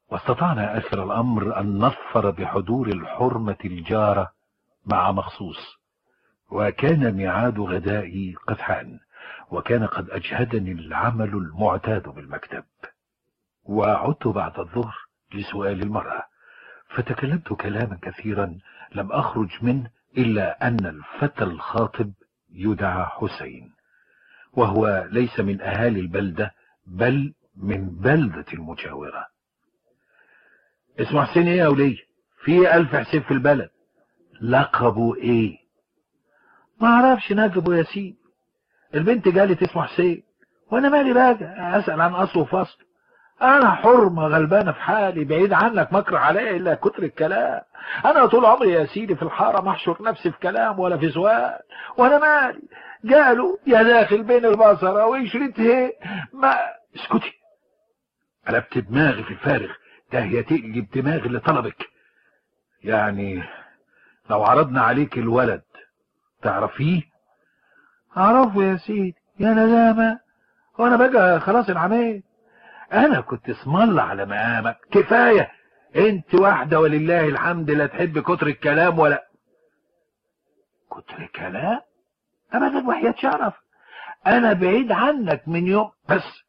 واستطعنا آخر الأمر أن نظفر بحضور الحرمة الجارة مع مخصوص وكان ميعاد غدائي قد حان وكان قد أجهدني العمل المعتاد بالمكتب وعدت بعد الظهر لسؤال المرأة فتكلمت كلاما كثيرا لم أخرج منه إلا أن الفتى الخاطب يدعى حسين وهو ليس من أهالي البلدة بل من بلدة المجاورة اسمه حسين ايه يا ولي في ألف حسين في البلد لقبه ايه ما اعرفش نجبه يا سيدي البنت جالت اسمه حسين وانا مالي بقى اسأل عن اصله وفصل انا حرمة غلبانة في حالي بعيد عنك مكره عليا الا كتر الكلام انا طول عمري يا سيدي في الحارة محشر نفسي في كلام ولا في سؤال وانا مالي قالوا يا داخل بين البصرة ويشرت هي ما اسكتي قلبت دماغي في الفارغ ده هي تقلب دماغي اللي طلبك يعني لو عرضنا عليك الولد تعرفيه اعرفه يا سيدي يا ندامة وانا بقى خلاص انعميت انا كنت اسم الله على مقامك كفاية انت واحدة ولله الحمد لا تحب كتر الكلام ولا كتر الكلام ابدا وحياة شرف انا بعيد عنك من يوم بس